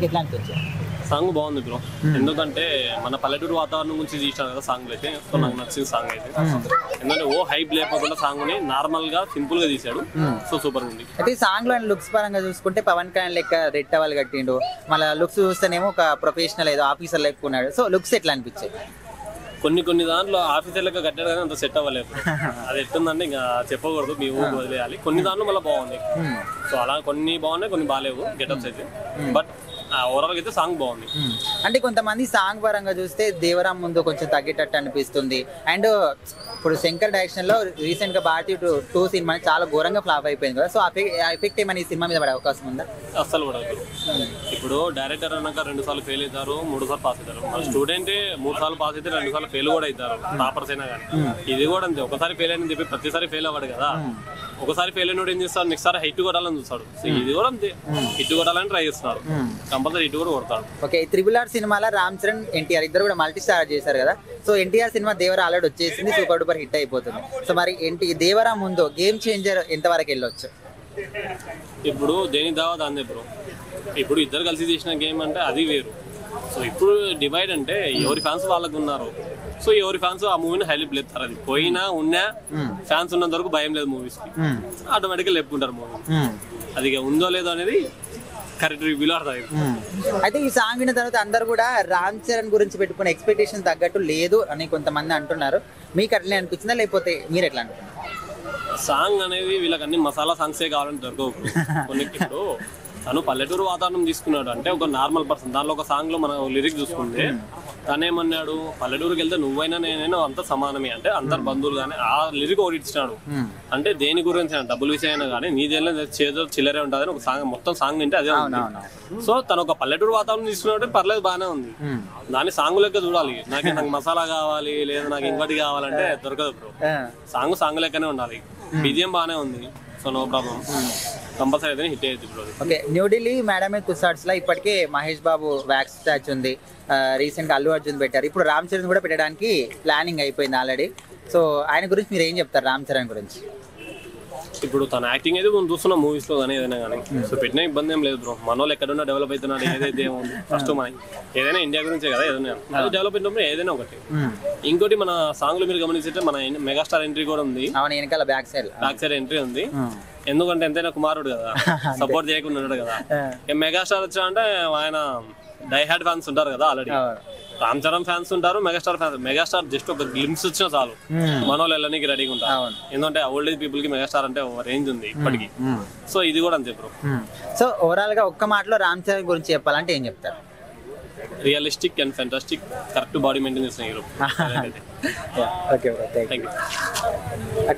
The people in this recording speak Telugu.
మీకు ఎట్లా అనిపించింది సాంగ్ బాగుంది బ్రో ఎందుకంటే మన పల్లెటూరు వాతావరణం గురించి తీసినారు కదా సాంగ్ అయితే సో నాకు నచ్చింది సాంగ్ అయితే ఎందుకంటే ఓ హైప్ లేకపోకుండా సాంగ్ ని నార్మల్ గా సింపుల్ గా తీశాడు సో సూపర్ ఉంది అయితే ఈ సాంగ్ లో లుక్స్ పరంగా చూసుకుంటే పవన్ కళ్యాణ్ లెక్క రెడ్ టవల్ కట్టిండు మళ్ళీ లుక్స్ చూస్తేనేమో ఒక ప్రొఫెషనల్ ఏదో ఆఫీసర్ లెక్క ఉన్నాడు సో లుక్స్ ఎట్లా అనిపించాయి కొన్ని కొన్ని దాంట్లో ఆఫీసర్ లెక్క కట్టాడు కానీ అంత సెట్ అవ్వలేదు అది ఎట్టుందంటే ఇంకా చెప్పకూడదు మీ ఊరు వదిలేయాలి కొన్ని దాంట్లో మళ్ళీ బాగుంది సో అలా కొన్ని బాగున్నాయి కొన్ని బాగాలేవు గెటప్స్ అయితే బట్ ఓవరాల్ అయితే సాంగ్ బాగుంది మ్మ్. అంటే కొంతమంది సాంగ్ పరంగా చూస్తే దేవరాం ముందు కొంచెం తగ్గేటట్టు అనిపిస్తుంది అండ్ ఇప్పుడు శంకర్ డైరెక్షన్ లో రీసెంట్ గా భారతీయ టూ టూ సినిమా చాలా ఘోరంగా ఫ్లాప్ అయిపోయింది కదా సో ఆ ఎఫెక్ట్ ఏమైనా ఈ సినిమా మీద పడే అవకాశం ఉందా అస్సలు పడదు ఇప్పుడు డైరెక్టర్ అన్నాక రెండు సార్లు ఫెయిల్ అవుతారు మూడు సార్లు పాస్ అవుతారు మన స్టూడెంట్ మూడు సార్లు పాస్ అయితే రెండు సార్లు ఫెయిల్ కూడా అవుతారు టాపర్స్ అయినా కానీ ఇది కూడా అంతే ఒకసారి ఫెయిల్ అని చెప్పి ప్రతిసారి ఫెయిల్ అవ్వడు కదా ఒకసారి ఫెయిల్ అయినోడు ఏం చేస్తాడు నెక్స్ట్ సారి హిట్ కొట్టాలని చూస్తాడు సో ఇది కూడా అంతే హిట్ కొట్టాలని ట్రై చేస్తున్నారు కంపల్సరీ హిట్ కూడా కొడతాడు ఓకే త్రిబుల్ ఆర్ సినిమాలో రామ్ చరణ్ ఎన్టీఆర్ ఇద్దరు కూడా మల్టీ స్టార్ చేశారు కదా so NTR cinema Devara already వచ్చేసింది సూపర్ డూపర్ హిట్ అయిపోతుంది సో మరి ఎన్టీ దేవరా ముందు గేమ్ చేంజర్ ఎంతవరకు వెళ్ళొచ్చు ఇప్పుడు దేని దావా దాందే బ్రో ఇప్పుడు ఇద్దరు కలిసి చేసిన గేమ్ అంటే అది వేరు సో ఇప్పుడు డివైడ్ అంటే ఎవరి ఫ్యాన్స్ వాళ్ళకు ఉన్నారు సో ఎవరి ఫ్యాన్స్ ఆ మూవీని హైలైట్ లేపుతారు అది పోయినా ఉన్నా ఫ్యాన్స్ ఉన్నంత వరకు భయం లేదు మూవీస్ కి ఆటోమేటిక్గా లేపుకుంటారు మూవీ అది ఇక ఉందో లేదో అనేది కరెక్ట్ రివ్యూలో అర్థమైంది అయితే ఈ సాంగ్ విన్న తర్వాత అందరు కూడా రామ్ చరణ్ గురించి పెట్టుకున్న ఎక్స్పెక్టేషన్ తగ్గట్టు లేదు అని కొంతమంది అంటున్నారు మీకు అట్లనే అనిపించిందా లేకపోతే మీరు ఎట్లా అనుకున్నారు సాంగ్ అనేది వీళ్ళకి అన్ని మసాలా సాంగ్సే కావాలని దొరకవు కొన్ని ఇప్పుడు తను పల్లెటూరు వాతావరణం తీసుకున్నాడు అంటే ఒక నార్మల్ పర్సన్ దానిలో ఒక సాంగ్ లో మనం లిరిక్ చూసుకుంటే తనేమన్నాడు పల్లెటూరుకి వెళ్తే నువ్వైనా నేనైనా అంత సమానమే అంటే అందరు బంధువులు కానీ ఆ లిరిక్ ఒకటి ఇచ్చినాడు అంటే దేని గురించి అయినా, డబ్బుల విషయమైనా కానీ నీ దేనిలో చేదో చిల్లరే ఉంటుంది ఒక సాంగ్ మొత్తం సాంగ్ వింటే అదే ఉంది అవునవును సో తను ఒక పల్లెటూరు వాతావరణం తీసుకున్నట్టే పర్లేదు బాగానే ఉంది దాన్ని సాంగ్ లెక్క చూడాలి నాకు నాకు మసాలా కావాలి లేదా నాకు ఇంకోటి కావాలంటే దొరకదు బ్రో సాంగ్ సాంగ్ లెక్కనే ఉండాలి బిజిఎం బాగానే ఉంది సో నో ప్రాబ్లం కంపల్సరీ అయితే హిట్ అయ్యింది bro okay New Delhi Madame Tussauds లో ఇప్పటికే మహేష్ బాబు వ్యాక్స్ స్టాచ్ ఉంది రీసెంట్ గా అల్లు అర్జున్ పెట్టారు ఇప్పుడు రామ్ చరణ్ కూడా పెట్టడానికి ప్లానింగ్ అయిపోయింది ఆల్రెడీ సో ఆయన గురించి మీరు ఏం చెప్తారు రామ్ చరణ్ గురించి ఇప్పుడు తన యాక్టింగ్ అయితే మనం చూస్తున్నాం మూవీస్ లో కానీ ఏదైనా కానీ సో పెట్టిన ఇబ్బంది ఏం లేదు బ్రో మన వాళ్ళు ఎక్కడున్నా డెవలప్ అవుతున్నాడు ఏదైతే ఏముంది ఫస్ట్ మన ఏదైనా ఇండియా గురించే కదా ఏదైనా అది డెవలప్ అయినప్పుడు ఏదైనా ఒకటి ఇంకోటి మన సాంగ్ లో మీరు గమనించితే మన మెగాస్టార్ ఎంట్రీ కూడా ఉంది అవును వెనకాల back side back side entry ఉంది ఎందుకంటే ఎంతైనా కుమారుడు కదా సపోర్ట్ చేయకుండా ఉన్నాడు కదా ఇక మెగాస్టార్ వచ్చా అంటే ఆయన డై హ్యాడ్ ఫ్యాన్స్ ఉంటారు కదా ఆల్రెడీ రామ్ చరణ్ ఫ్యాన్స్ ఉంటారు మెగాస్టార్ ఫ్యాన్స్ మెగాస్టార్ జస్ట్ ఒక గ్లిమ్స్ వచ్చినా చాలు మన వాళ్ళు వెళ్ళడానికి రెడీగా ఉంటారు అవును. ఎందుకంటే ఓల్డ్ ఏజ్ పీపుల్ కి మెగాస్టార్ అంటే ఒక రేంజ్ ఉంది ఇప్పటికి సో ఇది కూడా అంతే బ్రో సో ఓవరాల్ గా ఒక్క మాటలో రామ్ చరణ్ గురించి చెప్పాలంటే ఏం చెప్తారు realistic and fantastic correct body maintain చేసిన hero okay thank thank you